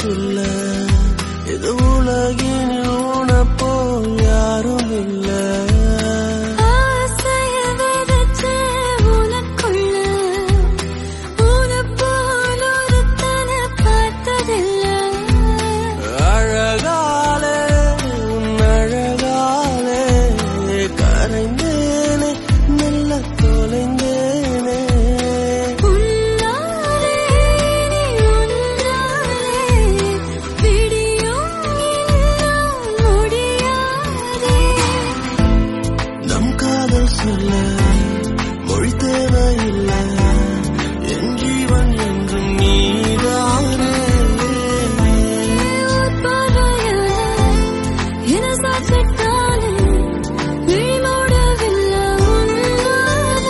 உனக்குள்ள இது உலகினில் உனப்போ யாரும் இல்ல ஆசைய விதைச்ச உனக்குள்ள உனப்போல் ஒருத்தனை பார்த்ததில்லை அழகாலே உன் அழகாலே கரைந்தேனே மெல்ல தொலைந்தேனே உன்னாலே நீ உன்னாலே விடியும் இன்னும் முடியாதே நம் காதல் சொல்ல மொழி தேவையில்லை என் ஜீவன் என்றும் நீதானே ஊர் பார்வையால என சாட்சித்தானே விழிமூடவில்லை உன்னால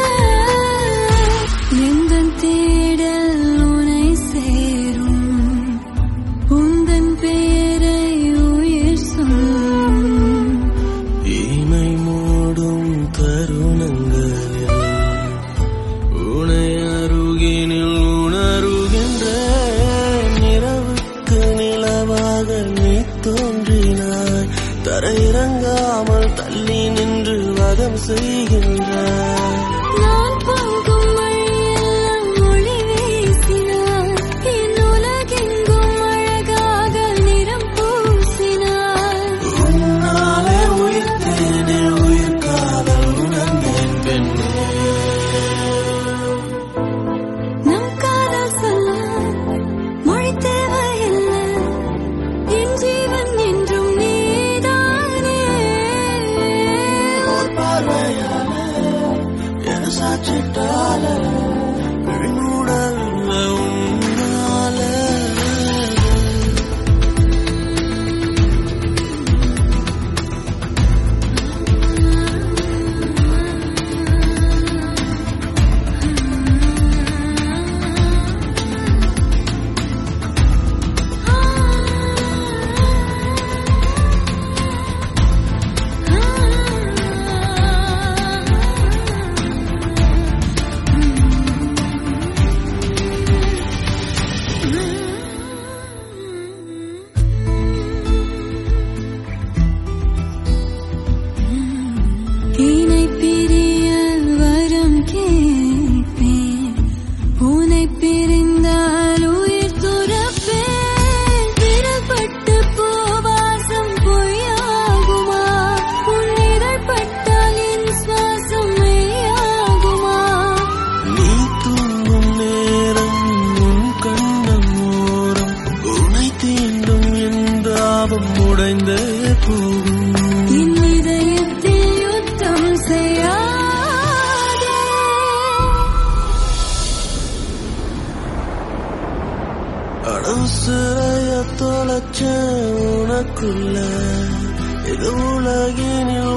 எந்தன் தேடல் உனை சேரும் உந்தன் பெயரை உயிர் சொல்லும் இமை மூடும் தருணங்களில் உனை அருகினில் உணருகின்ற நிறவுக்கு நிலவாக நீ தோன்றினாய் தரையிறங்காமல் தள்ளி நின்று வதம் செய்கின்றாய் நான் போகும் வழியெல்லாம் ஒளி வீசினாய் என் உலகெங்கும் அழகாக நிறம் பூசினாய் உன்னாலே உயிர்த்தேனே உயிர் காதல் உணர்ந்தேன் பெண்ணே நம் காதல் சொல்ல மொழி தேவையில்லை என் ஜீவன் என்றும் நீதானே ஒரு பார்வையால என சாட்சிட்டால விழிமூடவில்ல உன்னால இணை பிரிய வரம் கேட்பேன் உனை பிரிந்தால் உயிர் துறப்பேன் விரல்பட்டு போவாசம் பொய்யாகுமா உன் இதழ்பட்டால் என் சுவாசம் மெய்யாகுமா நீ தூங்கும் நேரம் உன் கண்ணம் ஓரம் உனை தீண்டும் என் தாபம் உடைந்தே போகும் என் இதயத்தில் யுத்தம் செய்யாதே அடவுசிறைய தொலைச்ச உனக்குள்ள இது உலகினில்